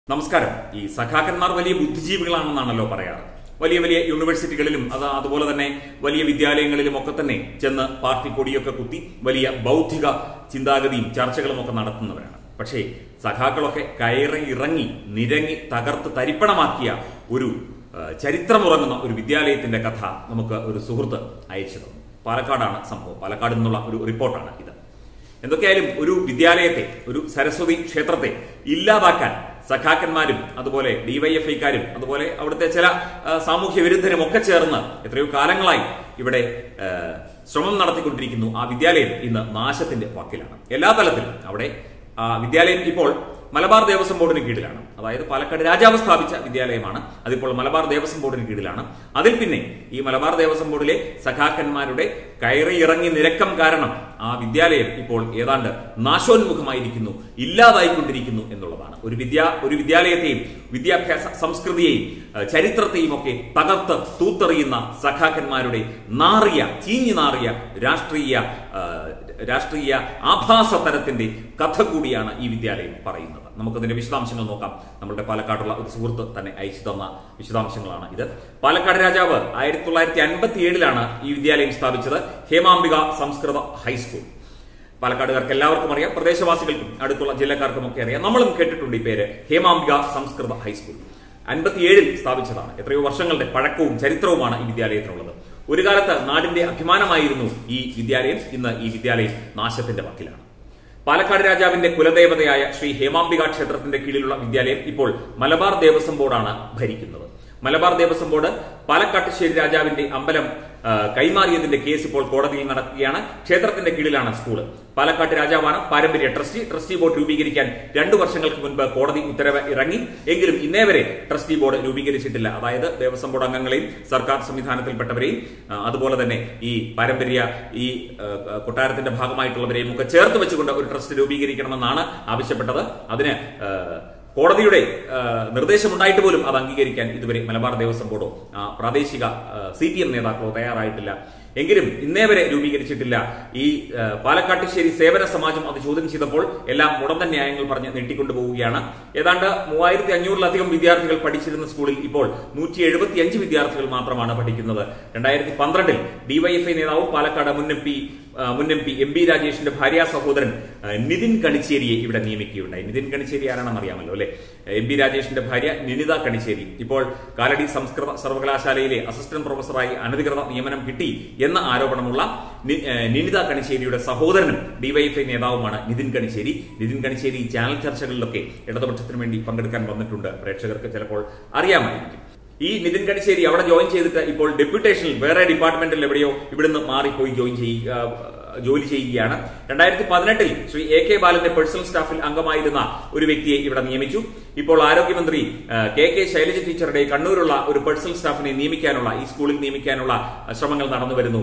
നമസ്കാരം ഈ സഖാക്കന്മാർ വലിയ ബുദ്ധിജീവികളാണെന്നാണല്ലോ പറയാറ് വലിയ വലിയ യൂണിവേഴ്സിറ്റികളിലും അത് അതുപോലെ തന്നെ വലിയ വിദ്യാലയങ്ങളിലും ഒക്കെ തന്നെ ചെന്ന് പാർട്ടി കൊടിയൊക്കെ കുത്തി വലിയ ബൗദ്ധിക ചിന്താഗതിയും ചർച്ചകളും ഒക്കെ നടത്തുന്നവരാണ് പക്ഷേ സഖാക്കളൊക്കെ കയറി ഇറങ്ങി നിരങ്ങി തകർത്ത് തരിപ്പണമാക്കിയ ഒരു ആ, ചരിത്രമുറങ്ങുന്ന ഒരു വിദ്യാലയത്തിന്റെ കഥ നമുക്ക് ഒരു സുഹൃത്ത് അയച്ചു തന്നു പാലക്കാടാണ് സംഭവം പാലക്കാട് നിന്നുള്ള ഒരു റിപ്പോർട്ടാണ് ഇത് എന്തൊക്കെയായാലും ഒരു വിദ്യാലയത്തെ ഒരു സരസ്വതി ക്ഷേത്രത്തെ ഇല്ലാതാക്കാൻ സഖാക്കന്മാരും അതുപോലെ ഡിവൈഎഫ്ഐക്കാരും അതുപോലെ അവിടുത്തെ ചില ആ, സാമൂഹ്യ വിരുദ്ധരും ഒക്കെ ചേർന്ന് എത്രയോ കാലങ്ങളായി ഇവിടെ ആ, ശ്രമം നടത്തിക്കൊണ്ടിരിക്കുന്നു ആ വിദ്യാലയം ഇന്ന് നാശത്തിന്റെ വക്കിലാണ് എല്ലാ തലത്തിലും അവിടെ ആ വിദ്യാലയം ഇപ്പോൾ മലബാർ ദേവസ്വം ബോർഡിന് കീഴിലാണ് അതായത് പാലക്കാട് രാജാവ് സ്ഥാപിച്ച വിദ്യാലയമാണ് അതിപ്പോൾ മലബാർ ദേവസ്വം ബോർഡിന് കീഴിലാണ് അതിൽ പിന്നെ ഈ മലബാർ ദേവസ്വം ബോർഡിലെ സഖാക്കന്മാരുടെ കയറി ഇറങ്ങി നിരക്കം കാരണം ആ വിദ്യാലയം ഇപ്പോൾ ഏതാണ്ട് നാശോന്മുഖമായിരിക്കുന്നു ഇല്ലാതായിക്കൊണ്ടിരിക്കുന്നു എന്നുള്ളതാണ് ഒരു വിദ്യാ ഒരു വിദ്യാലയത്തെയും വിദ്യാഭ്യാസ സംസ്കൃതിയെയും ഏഹ്, ചരിത്രത്തെയും ഒക്കെ തകർത്ത് തൂത്തെറിയുന്ന സഖാക്കന്മാരുടെ നാറിയ ചീഞ്ഞു നാറിയ രാഷ്ട്രീയ ഏഹ്, രാഷ്ട്രീയ ആഭാസ തരത്തിന്റെ കഥ കൂടിയാണ് ഈ വിദ്യാലയം പറയുന്നത് നമുക്കതിന്റെ വിശദാംശങ്ങൾ നോക്കാം നമ്മുടെ പാലക്കാടുള്ള ഒരു സുഹൃത്ത് തന്നെ അയച്ചു തന്ന വിശദാംശങ്ങളാണ് ഇത് പാലക്കാട് രാജാവ് ആയിരത്തി തൊള്ളായിരത്തി അൻപത്തി ഏഴിലാണ് ഈ വിദ്യാലയം സ്ഥാപിച്ചത് ഹേമാംബിക സംസ്കൃത ഹൈസ്കൂൾ പാലക്കാടുകാർക്ക് എല്ലാവർക്കും അറിയാം പ്രദേശവാസികൾക്കും അടുത്തുള്ള ജില്ലക്കാർക്കും ഒക്കെ അറിയാം നമ്മളും കേട്ടിട്ടുണ്ട് ഈ പേര് ഹേമാംബിക സംസ്കൃത ഹൈസ്കൂൾ അൻപത്തിയേഴിൽ സ്ഥാപിച്ചതാണ് എത്രയോ വർഷങ്ങളുടെ പഴക്കവും ചരിത്രവുമാണ് ഈ വിദ്യാലയത്തിനുള്ളത് ഒരു കാലത്ത് നാടിന്റെ അഭിമാനമായിരുന്നു ഈ വിദ്യാലയം ഇന്ന് ഈ വിദ്യാലയം നാശത്തിന്റെ വക്കിലാണ് പാലക്കാട് രാജാവിന്റെ കുലദേവതയായ ശ്രീ ഹേമാംബിക ക്ഷേത്രത്തിന്റെ കീഴിലുള്ള വിദ്യാലയം ഇപ്പോൾ മലബാർ ദേവസ്വം ബോർഡാണ് ഭരിക്കുന്നത് മലബാർ ദേവസ്വം ബോർഡ് പാലക്കാട്ടുശ്ശേരി രാജാവിന്റെ അമ്പലം ആ, കൈമാറിയതിന്റെ കേസ് ഇപ്പോൾ കോടതിയിൽ നടക്കുകയാണ് ക്ഷേത്രത്തിന്റെ കീഴിലാണ് സ്കൂള് പാലക്കാട്ട് രാജാവാണ് പാരമ്പര്യ ട്രസ്റ്റി ട്രസ്റ്റി ബോർഡ് രൂപീകരിക്കാൻ രണ്ടു വർഷങ്ങൾക്ക് മുൻപ് കോടതി ഉത്തരവ് ഇറങ്ങി എങ്കിലും ഇന്നേ വരെ ട്രസ്റ്റി ബോർഡ് രൂപീകരിച്ചിട്ടില്ല അതായത് ദേവസ്വം ബോർഡ് അംഗങ്ങളെയും സർക്കാർ സംവിധാനത്തിൽപ്പെട്ടവരെയും ആ, അതുപോലെ തന്നെ ഈ പാരമ്പര്യ ഈ ആ, കൊട്ടാരത്തിന്റെ ഭാഗമായിട്ടുള്ളവരെയും ഒക്കെ ചേർത്ത് വെച്ചുകൊണ്ട് ഒരു ട്രസ്റ്റ് രൂപീകരിക്കണമെന്നാണ് ആവശ്യപ്പെട്ടത് അതിന് ആ, കോടതിയുടെ ആ, നിർദ്ദേശമുണ്ടായിട്ട് പോലും അത് അംഗീകരിക്കാൻ ഇതുവരെ മലബാർ ദേവസ്വം ബോർഡോ ആ, പ്രാദേശിക സി പി എം നേതാക്കളോ തയ്യാറായിട്ടില്ല എങ്കിലും ഇന്നേ വരെ രൂപീകരിച്ചിട്ടില്ല ഈ ആ, പാലക്കാട്ടുശ്ശേരി സേവന സമാജം അത് ചോദ്യം ചെയ്തപ്പോൾ എല്ലാം മുടന്ത ന്യായങ്ങൾ പറഞ്ഞ് നീട്ടിക്കൊണ്ടുപോവുകയാണ് ഏതാണ്ട് മൂവായിരത്തി അഞ്ഞൂറിലധികം വിദ്യാർത്ഥികൾ പഠിച്ചിരുന്ന സ്കൂളിൽ ഇപ്പോൾ നൂറ്റി എഴുപത്തി അഞ്ച് വിദ്യാർത്ഥികൾ മാത്രമാണ് പഠിക്കുന്നത് രണ്ടായിരത്തി പന്ത്രണ്ടിൽ ഡിവൈഎഫ്ഐ നേതാവും പാലക്കാട് മുൻ എം പി ആ, മുൻ എം പി എം ബി രാജേഷിന്റെ ഭാര്യാ സഹോദരൻ ആ, നിതിൻ കണിച്ചേരിയെ ഇവിടെ നിയമിക്കുകയുണ്ടായി നിതിൻ കണിച്ചേരി ആരാണെന്ന് അറിയാമല്ലോ അല്ലെ എം ബി രാജേഷിന്റെ ഭാര്യ നിനിത കണിച്ചേരി ഇപ്പോൾ കാലടി സംസ്കൃത സർവകലാശാലയിലെ അസിസ്റ്റന്റ് പ്രൊഫസറായി അനധികൃത നിയമനം കിട്ടി എന്ന ആരോപണമുള്ള നി- ആ, നിനിത കണിച്ചേരിയുടെ സഹോദരനും ഡിവൈഎഫ്ഐ നേതാവുമാണ് നിതിൻ കണിച്ചേരി നിതിൻ കണിച്ചേരി ഈ ചാനൽ ചർച്ചകളിലൊക്കെ ഇടതുപക്ഷത്തിന് വേണ്ടി പങ്കെടുക്കാൻ വന്നിട്ടുണ്ട് പ്രേക്ഷകർക്ക് ചിലപ്പോൾ അറിയാമായിരിക്കും ഈ നിതിൻ കണിശ്ശേരി അവിടെ ജോയിൻ ചെയ്തിട്ട് ഇപ്പോൾ ഡെപ്യൂട്ടേഷനിൽ വേറെ ഡിപ്പാർട്ട്മെന്റിൽ എവിടെയോ ഇവിടുന്ന് മാറിപ്പോയി ജോയിൻ ചെയ്യുക ജോലി ചെയ്യുകയാണ് രണ്ടായിരത്തി പതിനെട്ടിൽ ശ്രീ എ കെ ബാലന്റെ പേഴ്സണൽ സ്റ്റാഫിൽ അംഗമായിരുന്ന ഒരു വ്യക്തിയെ ഇവിടെ നിയമിച്ചു ഇപ്പോൾ ആരോഗ്യമന്ത്രി ആ, കെ കെ ശൈലജ ടീച്ചറുടെ കണ്ണൂരുള്ള ഒരു പേഴ്സണൽ സ്റ്റാഫിനെ നിയമിക്കാനുള്ള ഈ സ്കൂളിൽ നിയമിക്കാനുള്ള ആ, ശ്രമങ്ങൾ നടന്നു വരുന്നു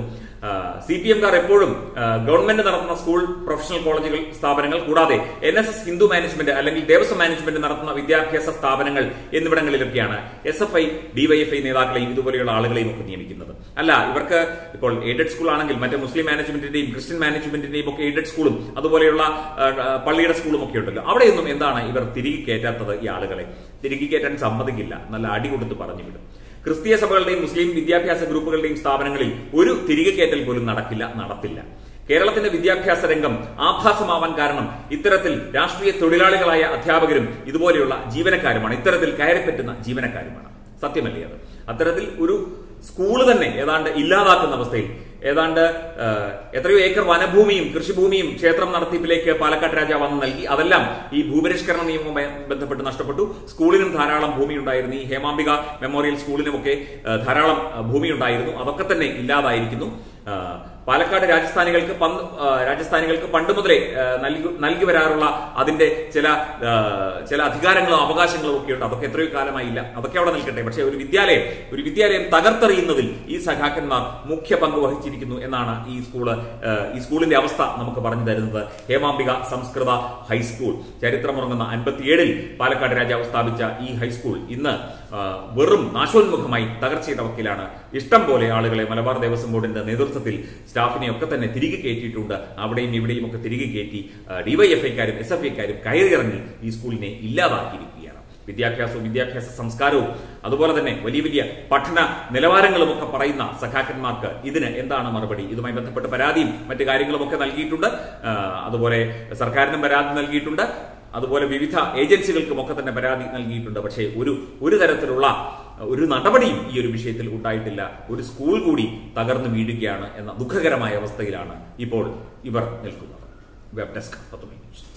സി പി എംകാർ എപ്പോഴും ആ, ഗവൺമെന്റ് നടത്തുന്ന സ്കൂൾ പ്രൊഫഷണൽ കോളേജുകൾ സ്ഥാപനങ്ങൾ കൂടാതെ N S S Hindu management അല്ലെങ്കിൽ ദേവസ്വം മാനേജ്മെന്റ് നടത്തുന്ന വിദ്യാഭ്യാസ സ്ഥാപനങ്ങൾ എന്നിവിടങ്ങളിലൊക്കെയാണ് എസ് എഫ് ഐ ഡിവൈഎഫ്ഐ നേതാക്കളെയും ഇതുപോലെയുള്ള ആളുകളെയും ഒക്കെ നിയമിക്കുന്നത് അല്ല ഇവർക്ക് ഇപ്പോൾ എയ്ഡഡ് സ്കൂൾ ആണെങ്കിൽ മറ്റേ മുസ്ലിം മാനേജ്മെന്റിന്റെയും ക്രിസ്ത്യൻ മാനേജ്മെന്റിന്റെയും ഒക്കെ എയ്ഡഡ് സ്കൂളും അതുപോലെയുള്ള ആ, ആ, പള്ളിയുടെ സ്കൂളും ഒക്കെ ഉണ്ടല്ലോ അവിടെയൊന്നും എന്താണ് ഇവർ തിരികെ കയറ്റാത്തത് ഈ ആളുകളെ തിരികെ കയറ്റാൻ സമ്മതിക്കില്ല നല്ല അടി കൊടുത്ത് പറഞ്ഞു വിടും ക്രിസ്തീയ സഭകളുടെയും മുസ്ലിം വിദ്യാഭ്യാസ ഗ്രൂപ്പുകളുടെയും സ്ഥാപനങ്ങളിൽ ഒരു തിരികെ കയറ്റൽ പോലും നടക്കില്ല നടത്തില്ല കേരളത്തിന്റെ വിദ്യാഭ്യാസ രംഗം ആഭാസമാവാൻ കാരണം ഇത്തരത്തിൽ രാഷ്ട്രീയ തൊഴിലാളികളായ അധ്യാപകരും ഇതുപോലെയുള്ള ജീവനക്കാരുമാണ് ഇത്തരത്തിൽ കയറിപ്പറ്റുന്ന ജീവനക്കാരുമാണ് സത്യമല്ലേ അത് അത്തരത്തിൽ ഒരു സ്കൂള് തന്നെ ഏതാണ്ട് ഇല്ലാതാക്കുന്ന അവസ്ഥയിൽ ഏതാണ്ട് ആ, എത്രയോ ഏക്കർ വനഭൂമിയും കൃഷിഭൂമിയും ക്ഷേത്രം നടത്തിപ്പിലേക്ക് പാലക്കാട് രാജാവ് അന്ന് നൽകി അതെല്ലാം ഈ ഭൂപരിഷ്കരണ നിയമവുമായി ബന്ധപ്പെട്ട് നഷ്ടപ്പെട്ടു സ്കൂളിനും ധാരാളം ഭൂമി ഉണ്ടായിരുന്നു ഈ ഹേമാംബിക മെമ്മോറിയൽ സ്കൂളിനുമൊക്കെ ആ, ധാരാളം ആ, ഭൂമി ഉണ്ടായിരുന്നു അതൊക്കെ തന്നെ ഇല്ലാതായിരിക്കുന്നു ആ, പാലക്കാട് രാജസ്ഥാനികൾക്ക് പന്ത് ആ, രാജസ്ഥാനികൾക്ക് പണ്ട് മുതലേ ആ, നൽകി നൽകി വരാറുള്ള അതിന്റെ ചില ആ, ചില അധികാരങ്ങളും അവകാശങ്ങളും ഒക്കെ ഉണ്ട് അതൊക്കെ എത്രയോ കാലമായില്ല അതൊക്കെ അവിടെ നിൽക്കട്ടെ പക്ഷേ ഒരു വിദ്യാലയം ഒരു വിദ്യാലയം തകർത്തെറിയുന്നതിൽ ഈ സഖാക്കന്മാർ മുഖ്യ പങ്ക് വഹിച്ചിരിക്കുന്നു എന്നാണ് ഈ സ്കൂള് ആ, ഈ സ്കൂളിന്റെ അവസ്ഥ നമുക്ക് പറഞ്ഞു തരുന്നത് ഹേമാംബിക സംസ്കൃത ഹൈസ്കൂൾ ചരിത്രമുറങ്ങുന്ന അൻപത്തിയേഴിൽ പാലക്കാട് രാജാവ് സ്ഥാപിച്ച ഈ ഹൈസ്കൂൾ ഇന്ന് ആ, വെറും നാശോന്മുഖമായി തകർച്ചയുടെ വക്കിലാണ് ഇഷ്ടം പോലെ ആളുകളെ മലബാർ ദേവസ്വം ബോർഡിന്റെ നേതൃത്വത്തിൽ സ്റ്റാഫിനെ ഒക്കെ തന്നെ തിരികെ കയറ്റിയിട്ടുണ്ട് അവിടെയും ഇവിടെയും ഒക്കെ തിരികെ കയറ്റി ഡിവൈഎഫ്ഐക്കാരും എസ് എഫ് ഐക്കാരും കയറിയിറങ്ങി ഈ സ്കൂളിനെ ഇല്ലാതാക്കിയിരിക്കുകയാണ് വിദ്യാഭ്യാസവും വിദ്യാഭ്യാസ സംസ്കാരവും അതുപോലെ തന്നെ വലിയ വലിയ പഠന നിലവാരങ്ങളും ഒക്കെ പറയുന്ന സഖാക്കന്മാർക്ക് ഇതിന് എന്താണ് മറുപടി ഇതുമായി ബന്ധപ്പെട്ട് പരാതിയും മറ്റു കാര്യങ്ങളും ഒക്കെ നൽകിയിട്ടുണ്ട് ആ, അതുപോലെ സർക്കാരിനും പരാതി നൽകിയിട്ടുണ്ട് അതുപോലെ വിവിധ ഏജൻസികൾക്കും ഒക്കെ തന്നെ പരാതി നൽകിയിട്ടുണ്ട് പക്ഷേ ഒരു ഒരു തരത്തിലുള്ള ഒരു നടപടിയും ഈ ഒരു വിഷയത്തിൽ ഉണ്ടായിട്ടില്ല ഒരു സ്കൂൾ കൂടി തകർന്നു വീഴുകയാണ് എന്ന ദുഃഖകരമായ അവസ്ഥയിലാണ് ഇപ്പോൾ ഇവർ നിൽക്കുന്നത് വെബ് ഡെസ്ക് പത്തുമണി ന്യൂസ്